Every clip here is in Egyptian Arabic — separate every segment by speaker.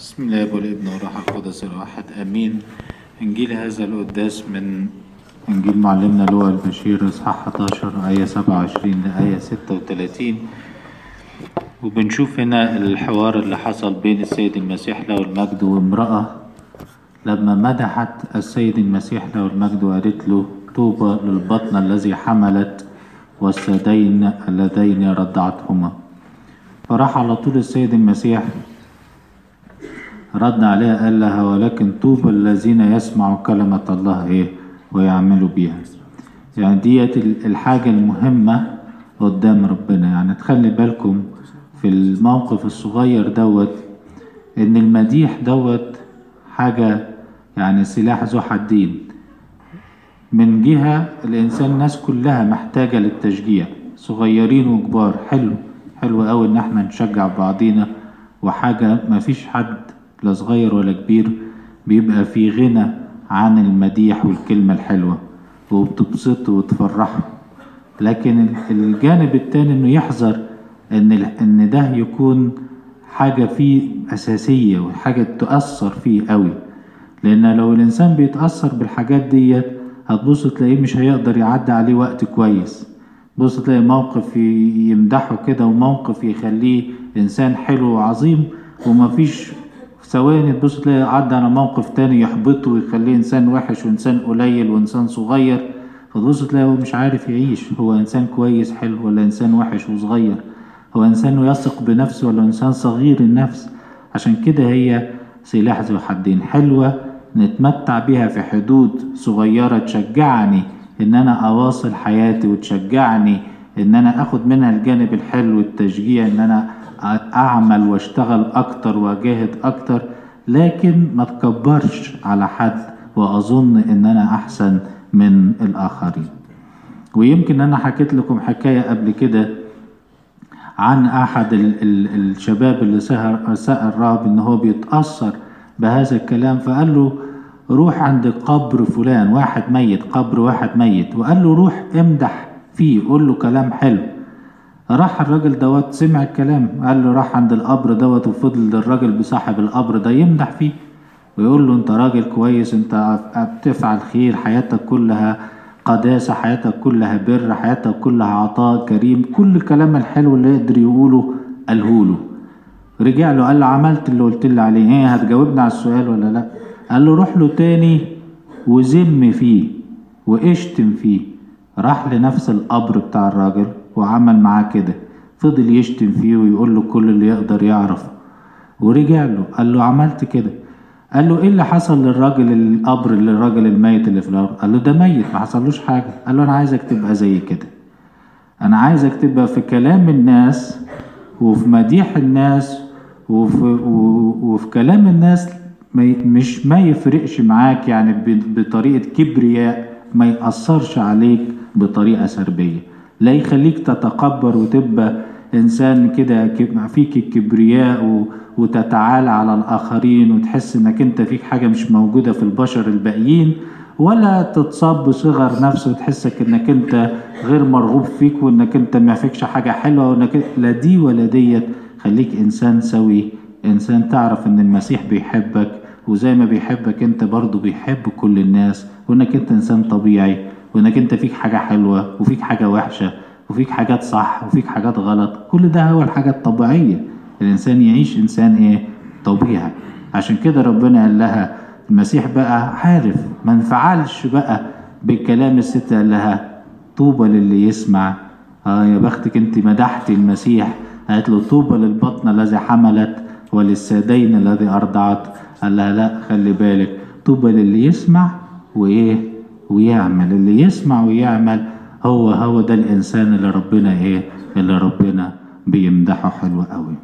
Speaker 1: بسم الله والابن والروح القدس الواحد امين انجيل هذا القداس من انجيل معلمنا لوقا البشير اصحاح 11 ايه 27 لايه 36 وبنشوف هنا الحوار اللي حصل بين السيد المسيح له المجد وامرأة لما مدحت السيد المسيح له المجد وقالت له طوبى للبطن الذي حملت والثدين اللذين رضعتهما فراح على طول السيد المسيح رد عليها قال لها ولكن طوبى الذين يسمعوا كلمة الله ايه ويعملوا بيها يعني ديت الحاجة المهمة قدام ربنا يعني تخلي بالكم في الموقف الصغير دوت ان المديح دوت حاجة يعني سلاح ذو حدين من جهة الإنسان الناس كلها محتاجة للتشجيع صغيرين وكبار حلو حلو قوي إن احنا نشجع بعضينا وحاجة مفيش حد لا صغير ولا كبير بيبقى في غنى عن المديح والكلمة الحلوة وبتبسطه وتفرحه لكن الجانب التاني انه يحذر ان ان ده يكون حاجة فيه أساسية وحاجة تؤثر فيه قوي لأن لو الإنسان بيتأثر بالحاجات ديت هتبص تلاقيه مش هيقدر يعدي عليه وقت كويس بص تلاقي موقف يمدحه كده وموقف يخليه إنسان حلو وعظيم ومفيش ثواني تبص تلاقي عدى على موقف تاني يحبطه ويخليه إنسان وحش وإنسان قليل وإنسان صغير فتبص تلاقي هو مش عارف يعيش هو إنسان كويس حلو ولا إنسان وحش وصغير هو إنسان يثق بنفسه ولا إنسان صغير النفس عشان كده هي سلاح ذو حدين حلوة نتمتع بيها في حدود صغيرة تشجعني إن أنا أواصل حياتي وتشجعني إن أنا أخد منها الجانب الحلو التشجيع إن أنا أعمل وأشتغل أكتر وأجاهد أكتر لكن ما تكبرش على حد وأظن إن أنا أحسن من الآخرين ويمكن أنا حكيت لكم حكاية قبل كده عن أحد ال ال الشباب اللي سهر سأل راب إن هو بيتأثر بهذا الكلام فقال له روح عند قبر فلان واحد ميت قبر واحد ميت وقال له روح امدح فيه قول له كلام حلو راح الراجل دوت سمع الكلام قال له راح عند القبر دوت وفضل الراجل بصاحب القبر ده يمدح فيه ويقول له انت راجل كويس انت بتفعل خير حياتك كلها قداسة حياتك كلها بر حياتك كلها عطاء كريم كل الكلام الحلو اللي يقدر يقوله قالهوله رجع له قال له عملت اللي قلت لي عليه ايه هتجاوبني على السؤال ولا لا قال له روح له تاني وذم فيه واشتم فيه راح لنفس القبر بتاع الراجل وعمل معاه كده فضل يشتم فيه ويقول له كل اللي يقدر يعرفه ورجع له قال له عملت كده قال له ايه اللي حصل للراجل القبر للراجل الميت اللي في الارض قال له ده ميت ما حصلوش حاجه قال له انا عايزك تبقى زي كده انا عايزك تبقى في كلام الناس وفي مديح الناس وفي, وفي كلام الناس مش ما يفرقش معاك يعني بطريقه كبرياء ما يأثرش عليك بطريقه سلبيه لا يخليك تتكبر وتبقى انسان كده فيك الكبرياء وتتعالى على الاخرين وتحس انك انت فيك حاجه مش موجوده في البشر الباقيين ولا تتصاب بصغر نفس وتحسك انك انت غير مرغوب فيك وانك انت ما فيكش حاجه حلوه وانك لا دي ولا ديت خليك انسان سوي انسان تعرف ان المسيح بيحبك وزي ما بيحبك انت برضه بيحب كل الناس وانك انت انسان طبيعي وانك انت فيك حاجه حلوه وفيك حاجه وحشه وفيك حاجات صح وفيك حاجات غلط كل ده هو الحاجات الطبيعيه الانسان يعيش انسان ايه طبيعي عشان كده ربنا قال لها المسيح بقى عارف ما انفعلش بقى بالكلام الست قال لها طوبى للي يسمع اه يا بختك انت مدحتي المسيح قالت له طوبى للبطن الذي حملت وللثدين الذي ارضعت قال لها لا خلي بالك طوبى للي يسمع وايه ويعمل اللي يسمع ويعمل هو هو ده الانسان اللي ربنا ايه اللي ربنا بيمدحه حلو قوي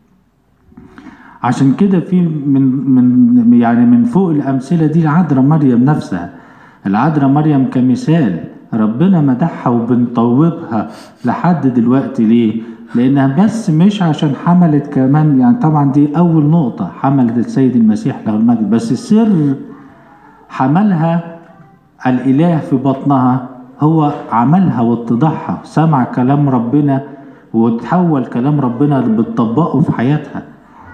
Speaker 1: عشان كده في من من يعني من فوق الامثله دي العذراء مريم نفسها العذراء مريم كمثال ربنا مدحها وبنطوبها لحد دلوقتي ليه لانها بس مش عشان حملت كمان يعني طبعا دي اول نقطه حملت السيد المسيح له المجد بس سر حملها الاله في بطنها هو عملها واتضاعها سمع كلام ربنا وتحول كلام ربنا بتطبقه في حياتها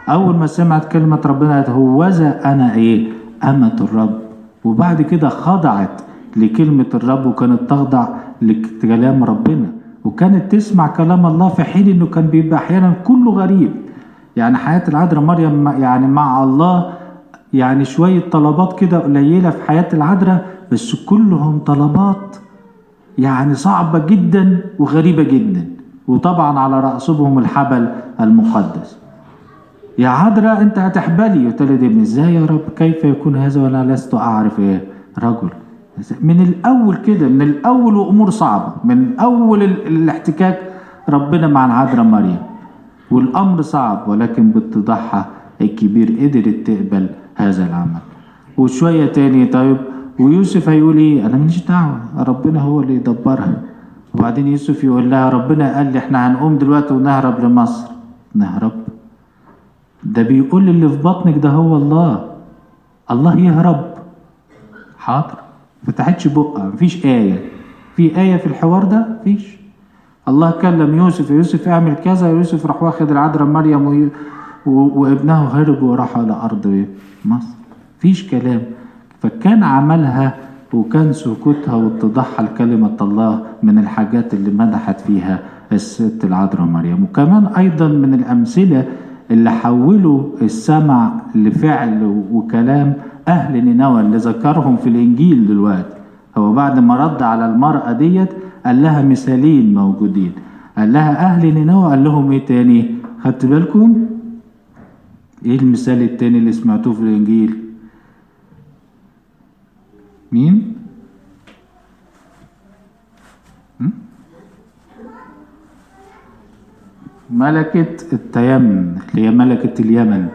Speaker 1: اول ما سمعت كلمه ربنا قالت هوذا انا ايه امه الرب وبعد كده خضعت لكلمه الرب وكانت تخضع لكلام ربنا وكانت تسمع كلام الله في حين انه كان بيبقى احيانا كله غريب يعني حياه العذراء مريم يعني مع الله يعني شويه طلبات كده قليله في حياه العذراء بس كلهم طلبات يعني صعبه جدا وغريبه جدا وطبعا على رأسهم الحبل المقدس يا عذراء انت هتحبلي قلت له ازاي يا رب كيف يكون هذا وانا لست اعرف ايه رجل من الاول كده من الاول وامور صعبه من اول الاحتكاك ربنا مع العذراء مريم والامر صعب ولكن باتضاعها الكبير قدرت تقبل هذا العمل وشويه تاني طيب ويوسف هيقول ايه انا ماليش دعوه ربنا هو اللي يدبرها وبعدين يوسف يقول لها ربنا قال لي احنا هنقوم دلوقتي ونهرب لمصر نهرب ده بيقول اللي في بطنك ده هو الله الله يهرب حاضر فتحتش بقها مفيش آية في آية في الحوار ده مفيش الله كلم يوسف يوسف اعمل كذا يوسف راح واخد العذراء مريم و... و... وابنه هرب وراح على أرض مصر مفيش كلام فكان عملها وكان سكوتها واتضاحها لكلمة الله من الحاجات اللي مدحت فيها الست العذراء مريم وكمان أيضا من الأمثلة اللي حولوا السمع لفعل وكلام أهل نينوى اللي ذكرهم في الإنجيل دلوقتي هو بعد ما رد على المرأة ديت قال لها مثالين موجودين قال لها أهل نينوى قال لهم إيه تاني خدت بالكم إيه المثال التاني اللي سمعتوه في الإنجيل مين ملكة التيمم اللي هي ملكة اليمن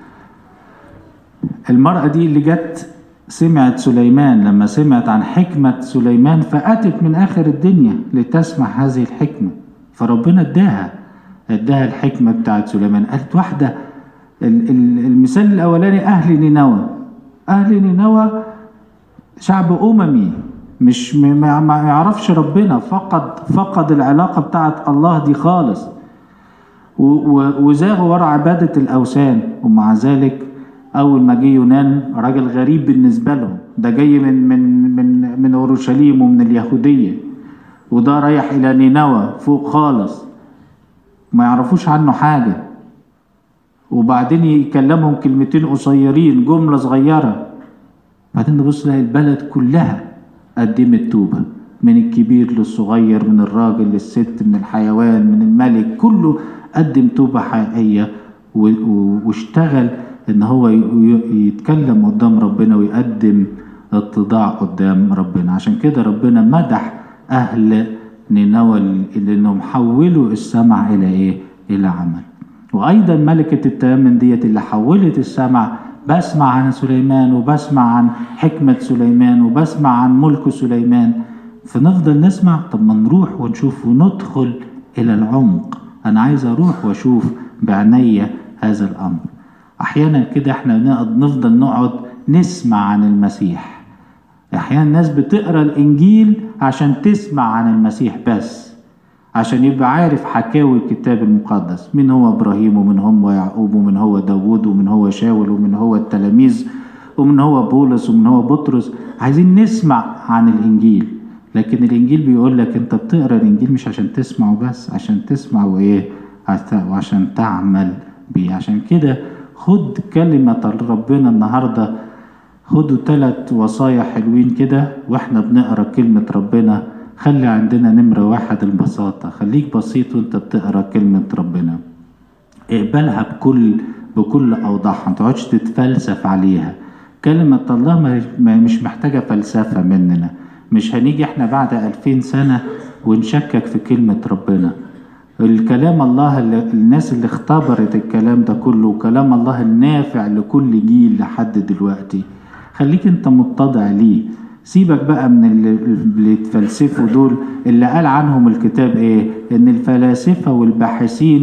Speaker 1: المرأة دي اللي جت سمعت سليمان لما سمعت عن حكمة سليمان فأتت من آخر الدنيا لتسمع هذه الحكمة فربنا اداها اداها الحكمة بتاعت سليمان قالت واحدة المثال الأولاني أهل نينوى أهل نينوى شعب أممي مش ما يعرفش ربنا فقد فقد العلاقة بتاعت الله دي خالص وزاغوا ورا عبادة الأوثان ومع ذلك أول ما جه يونان راجل غريب بالنسبة لهم ده جاي من من من من أورشليم ومن اليهودية وده رايح إلى نينوى فوق خالص ما يعرفوش عنه حاجة وبعدين يكلمهم كلمتين قصيرين جملة صغيرة بعدين نبص نلاقي البلد كلها قدمت توبة من الكبير للصغير من الراجل للست من الحيوان من الملك كله قدم توبة حقيقية واشتغل ان هو يتكلم قدام ربنا ويقدم اتضاع قدام ربنا عشان كده ربنا مدح اهل نينوى اللي انهم حولوا السمع الى ايه الى عمل وايضا ملكة التيمم ديت اللي حولت السمع بسمع عن سليمان وبسمع عن حكمة سليمان وبسمع عن ملك سليمان فنفضل نسمع طب ما نروح ونشوف وندخل الى العمق انا عايز اروح واشوف بعينيا هذا الامر احيانا كده احنا نفضل نقعد نسمع عن المسيح احيانا الناس بتقرا الانجيل عشان تسمع عن المسيح بس عشان يبقى عارف حكاوي الكتاب المقدس من هو ابراهيم ومن هو يعقوب ومن هو داوود ومن هو شاول ومن هو التلاميذ ومن هو بولس ومن هو بطرس عايزين نسمع عن الانجيل لكن الانجيل بيقول لك انت بتقرا الانجيل مش عشان تسمعه بس عشان تسمع وايه وعشان تعمل بيه عشان كده خد كلمة ربنا النهاردة خدوا ثلاث وصايا حلوين كده واحنا بنقرا كلمة ربنا خلي عندنا نمرة واحد البساطة خليك بسيط وانت بتقرا كلمة ربنا اقبلها بكل بكل اوضاعها ما تقعدش تتفلسف عليها كلمة الله مش محتاجة فلسفة مننا مش هنيجي احنا بعد ألفين سنة ونشكك في كلمة ربنا الكلام الله اللي الناس اللي اختبرت الكلام ده كله وكلام الله النافع لكل جيل لحد دلوقتي خليك انت متضع ليه سيبك بقى من اللي يتفلسفوا دول اللي قال عنهم الكتاب ايه ان الفلاسفة والباحثين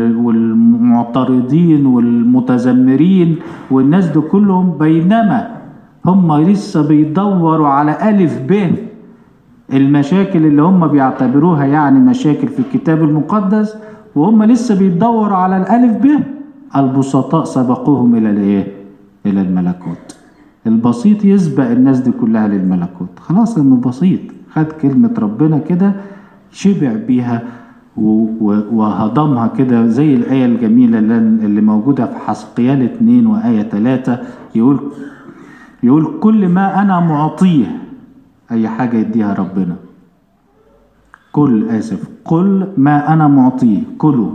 Speaker 1: والمعترضين والمتذمرين والناس دول كلهم بينما هم لسه بيدوروا على ألف ب المشاكل اللي هم بيعتبروها يعني مشاكل في الكتاب المقدس وهم لسه بيدوروا على الألف ب البسطاء سبقوهم الى الايه الى الملكوت البسيط يسبق الناس دي كلها للملكوت خلاص انه بسيط خد كلمة ربنا كده شبع بيها وهضمها كده زي الآية الجميلة اللي موجودة في حسقيال 2 وآية 3 يقول يقول كل ما أنا معطيه أي حاجة يديها ربنا كل آسف كل ما أنا معطيه كله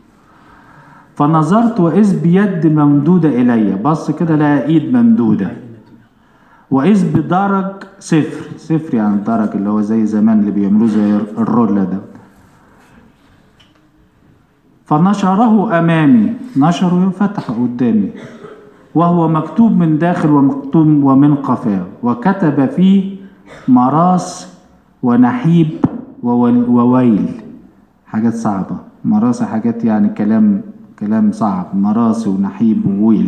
Speaker 1: فنظرت وإذ بيد ممدودة إلي بص كده لقى إيد ممدودة وإذ بدرج صفر صفر يعني الدرج اللي هو زي زمان اللي بيعملوه زي الرولة ده فنشره أمامي نشره فتح قدامي وهو مكتوب من داخل ومكتوب ومن قفاه وكتب فيه مراس ونحيب وويل حاجات صعبة مراس حاجات يعني كلام كلام صعب مراس ونحيب وويل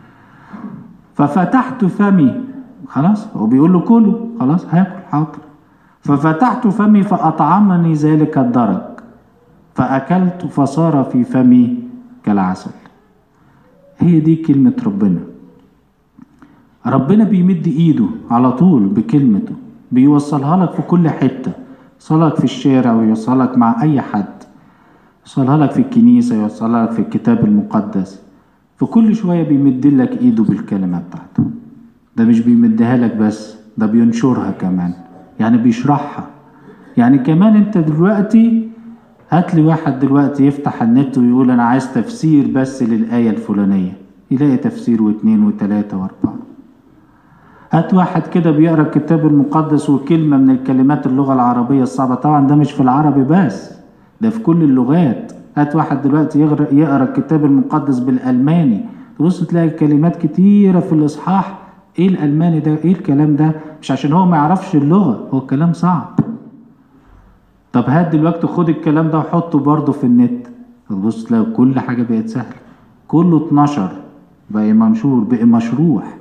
Speaker 1: ففتحت فمي خلاص هو بيقول له كله خلاص هاكل حاضر ففتحت فمي فأطعمني ذلك الدرج فأكلت فصار في فمي كالعسل هي دي كلمة ربنا ربنا بيمد ايده على طول بكلمته بيوصلها لك في كل حتة يوصلها لك في الشارع ويوصلها لك مع أي حد يوصلها لك في الكنيسة يوصلها لك في الكتاب المقدس في كل شوية بيمد لك ايده بالكلمة بتاعته ده مش بيمدها لك بس ده بينشرها كمان يعني بيشرحها يعني كمان انت دلوقتي هات لي واحد دلوقتي يفتح النت ويقول انا عايز تفسير بس للآية الفلانية يلاقي تفسير واثنين وثلاثة واربعة هات واحد كده بيقرا الكتاب المقدس وكلمة من الكلمات اللغة العربية الصعبة طبعا ده مش في العربي بس ده في كل اللغات هات واحد دلوقتي يقرا يقرا الكتاب المقدس بالألماني تبص تلاقي كلمات كتيرة في الإصحاح ايه الألماني ده ايه الكلام ده مش عشان هو ما يعرفش اللغة هو الكلام صعب طب هات دلوقتي خد الكلام ده وحطه برضه في النت تبص تلاقي كل حاجة بقت سهلة كله اتنشر بقى منشور بقى مشروح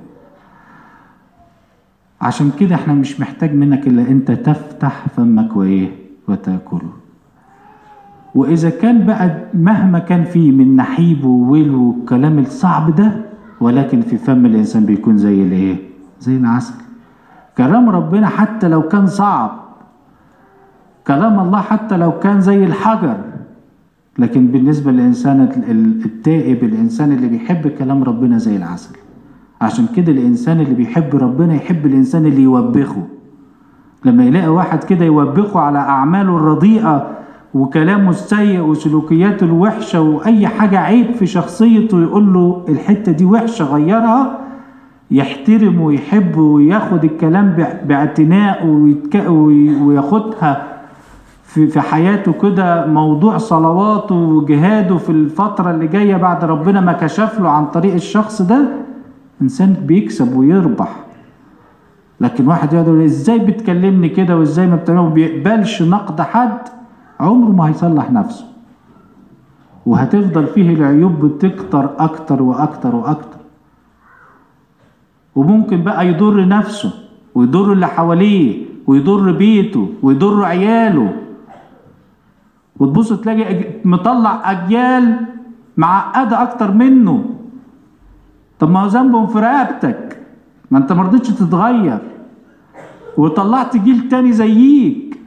Speaker 1: عشان كده احنا مش محتاج منك الا انت تفتح فمك وايه وتاكله واذا كان بقى مهما كان فيه من نحيب وويل والكلام الصعب ده ولكن في فم الانسان بيكون زي الايه زي العسل كلام ربنا حتى لو كان صعب كلام الله حتى لو كان زي الحجر لكن بالنسبة للإنسان التائب الإنسان اللي بيحب كلام ربنا زي العسل عشان كده الإنسان اللي بيحب ربنا يحب الإنسان اللي يوبخه لما يلاقي واحد كده يوبخه على أعماله الرديئة وكلامه السيء وسلوكياته الوحشة وأي حاجة عيب في شخصيته يقول له الحتة دي وحشة غيرها يحترم ويحب وياخد الكلام باعتناء وياخدها في في حياته كده موضوع صلواته وجهاده في الفترة اللي جاية بعد ربنا ما كشف له عن طريق الشخص ده إنسان بيكسب ويربح لكن واحد يقول ازاي بتكلمني كده وازاي ما بتعمل بيقبلش نقد حد عمره ما هيصلح نفسه وهتفضل فيه العيوب بتكتر اكتر واكتر واكتر وممكن بقى يضر نفسه ويضر اللي حواليه ويضر بيته ويضر عياله وتبص تلاقي مطلع اجيال معقده اكتر منه طب ما هو ذنبهم في رقبتك ما انت مرضتش تتغير وطلعت جيل تاني زيك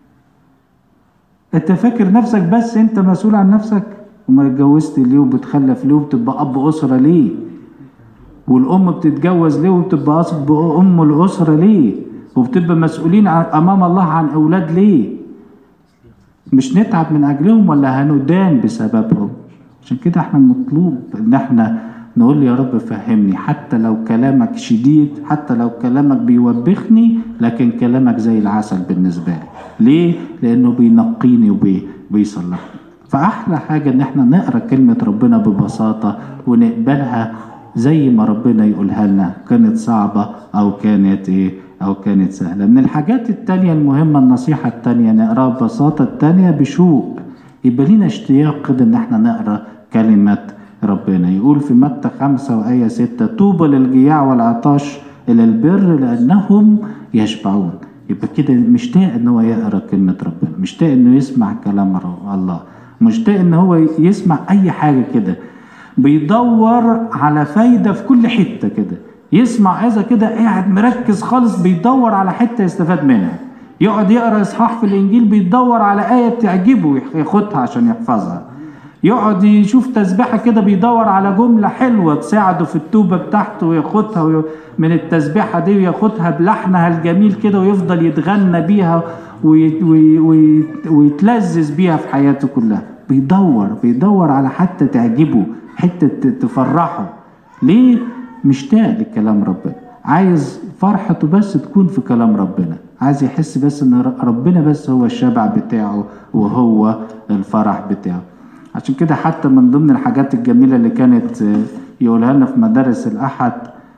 Speaker 1: انت فاكر نفسك بس انت مسؤول عن نفسك وما اتجوزت ليه وبتخلف ليه وبتبقى اب اسره ليه والام بتتجوز ليه وبتبقى ام الاسره ليه وبتبقى مسؤولين امام الله عن اولاد ليه مش نتعب من اجلهم ولا هندان بسببهم عشان كده احنا مطلوب ان احنا نقول يا رب فهمني حتى لو كلامك شديد حتى لو كلامك بيوبخني لكن كلامك زي العسل بالنسبة لي ليه؟ لأنه بينقيني وبيصلحني فأحلى حاجة إن احنا نقرأ كلمة ربنا ببساطة ونقبلها زي ما ربنا يقولها لنا كانت صعبة أو كانت إيه أو كانت سهلة من الحاجات التانية المهمة النصيحة التانية نقراها ببساطة التانية بشوق يبقى لينا اشتياق كده إن احنا نقرأ كلمة ربنا يقول في متى خمسة وآية ستة طوبى للجياع والعطاش إلى البر لأنهم يشبعون يبقى كده مشتاق إن هو يقرأ كلمة ربنا مشتاق إنه يسمع كلام الله مشتاق إن هو يسمع أي حاجة كده
Speaker 2: بيدور على فايدة في كل حتة كده يسمع إذا كده قاعد مركز خالص بيدور على حتة يستفاد منها يقعد يقرا اصحاح في الانجيل بيدور على ايه بتعجبه ياخدها عشان يحفظها يقعد يشوف تسبيحه كده بيدور على جمله حلوه تساعده في التوبه بتاعته وياخدها وي... من التسبيحه دي وياخدها بلحنها الجميل كده ويفضل يتغنى بيها وي... وي... وي... ويتلذذ بيها في حياته كلها بيدور بيدور على حتى تعجبه حته تفرحه ليه مشتاق لكلام ربنا عايز فرحته بس تكون في كلام ربنا عايز يحس بس ان ربنا بس هو الشبع بتاعه وهو الفرح بتاعه عشان كده حتى من ضمن الحاجات الجميلة اللي كانت يقولها لنا في مدارس الأحد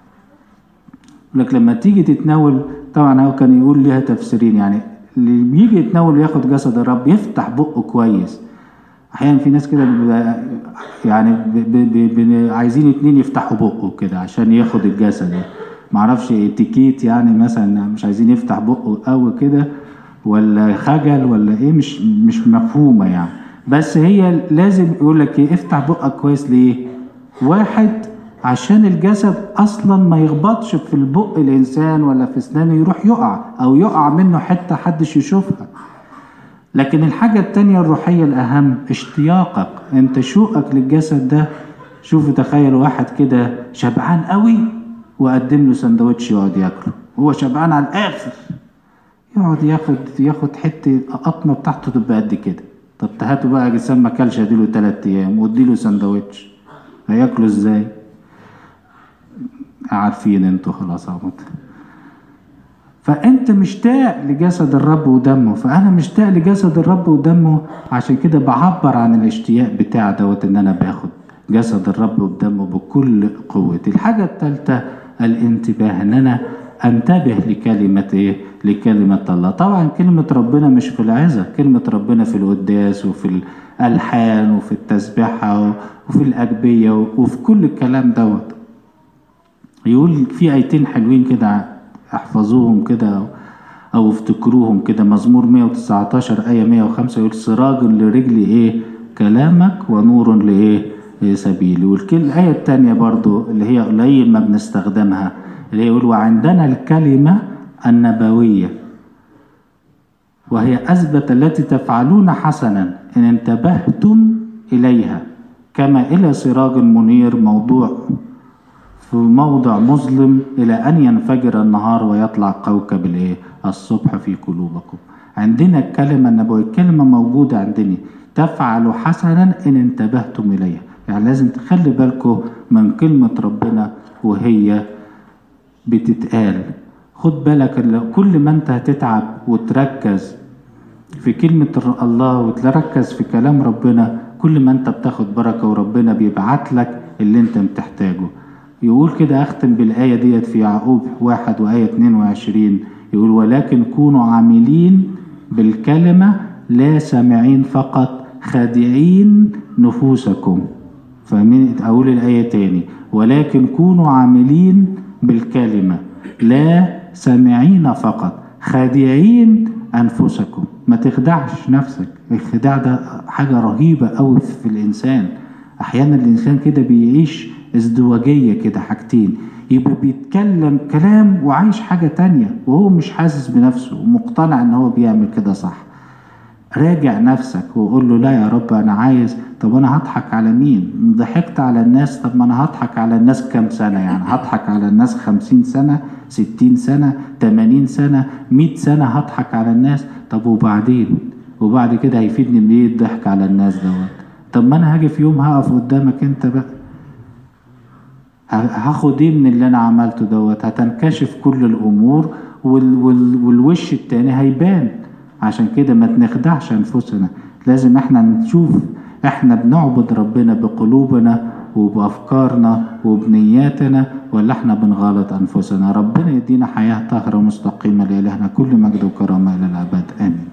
Speaker 2: لك لما تيجي تتناول طبعا هو كان يقول ليها تفسيرين يعني اللي بيجي يتناول وياخد جسد الرب يفتح بقه كويس احيانا في ناس كده يعني ب ب ب عايزين اتنين يفتحوا بقه كده عشان ياخد الجسد معرفش اتيكيت يعني مثلا مش عايزين يفتح بقه قوي كده ولا خجل ولا ايه مش مش مفهومه يعني بس هي لازم يقول لك ايه افتح بقك كويس ليه واحد عشان الجسد اصلا ما يخبطش في البق الانسان ولا في اسنانه يروح يقع او يقع منه حته حدش يشوفها لكن الحاجة التانية الروحية الأهم اشتياقك انت شوقك للجسد ده شوفوا تخيل واحد كده شبعان قوي وقدم له سندوتش يقعد ياكله هو شبعان على الاخر يقعد ياخد ياخد حته قطمه بتاعته تبقى قد كده طب هاتوا بقى جسام ما كلش اديله تلات ايام واديله سندوتش هياكله ازاي عارفين انتوا خلاص اهو فانت مشتاق لجسد الرب ودمه فانا مشتاق لجسد الرب ودمه عشان كده بعبر عن الاشتياق بتاع دوت ان انا باخد جسد الرب ودمه بكل قوتي الحاجه الثالثه الانتباه ان انا انتبه لكلمة ايه لكلمة الله طبعا كلمة ربنا مش في العزة كلمة ربنا في القداس وفي الألحان وفي التسبيحة وفي الأجبية وفي كل الكلام دوت يقول في آيتين حلوين كده احفظوهم كده أو افتكروهم كده مزمور 119 آية 105 يقول سراج لرجلي إيه كلامك ونور لإيه سبيلي والآية التانية برضو اللي هي قليل ما بنستخدمها اللي يقول وعندنا الكلمة النبوية وهي أثبت التي تفعلون حسنا إن انتبهتم إليها كما إلى سراج منير موضوع في موضع مظلم إلى أن ينفجر النهار ويطلع كوكب الإيه؟ الصبح في قلوبكم عندنا الكلمة النبوية الكلمة موجودة عندنا تفعل حسنا إن انتبهتم إليها يعني لازم تخلي بالكم من كلمة ربنا وهي بتتقال خد بالك كل ما انت هتتعب وتركز في كلمة الله وتركز في كلام ربنا كل ما انت بتاخد بركة وربنا بيبعت لك اللي انت بتحتاجه يقول كده اختم بالآية ديت في يعقوب واحد وآية 22 يقول ولكن كونوا عاملين بالكلمة لا سامعين فقط خادعين نفوسكم فاهمين اقول الآية تاني ولكن كونوا عاملين بالكلمة لا سامعين فقط خادعين أنفسكم ما تخدعش نفسك الخداع ده حاجة رهيبة أوي في الإنسان أحيانا الإنسان كده بيعيش ازدواجية كده حاجتين يبقى بيتكلم كلام وعايش حاجة تانية وهو مش حاسس بنفسه ومقتنع ان هو بيعمل كده صح راجع نفسك وقول له لا يا رب انا عايز طب انا هضحك على مين ضحكت على الناس طب ما انا هضحك على الناس كام سنة يعني هضحك على الناس خمسين سنة ستين سنة تمانين سنة مئة سنة هضحك على الناس طب وبعدين وبعد كده هيفيدني بايه الضحك على الناس دوت طب ما انا هاجي في يوم هقف قدامك انت بقى هاخد ايه من اللي انا عملته دوت هتنكشف كل الامور وال وال والوش التاني هيبان عشان كده ما تنخدعش انفسنا لازم احنا نشوف احنا بنعبد ربنا بقلوبنا وبافكارنا وبنياتنا ولا احنا بنغلط انفسنا ربنا يدينا حياه طاهره مستقيمه لالهنا كل مجد وكرامه الى الابد امين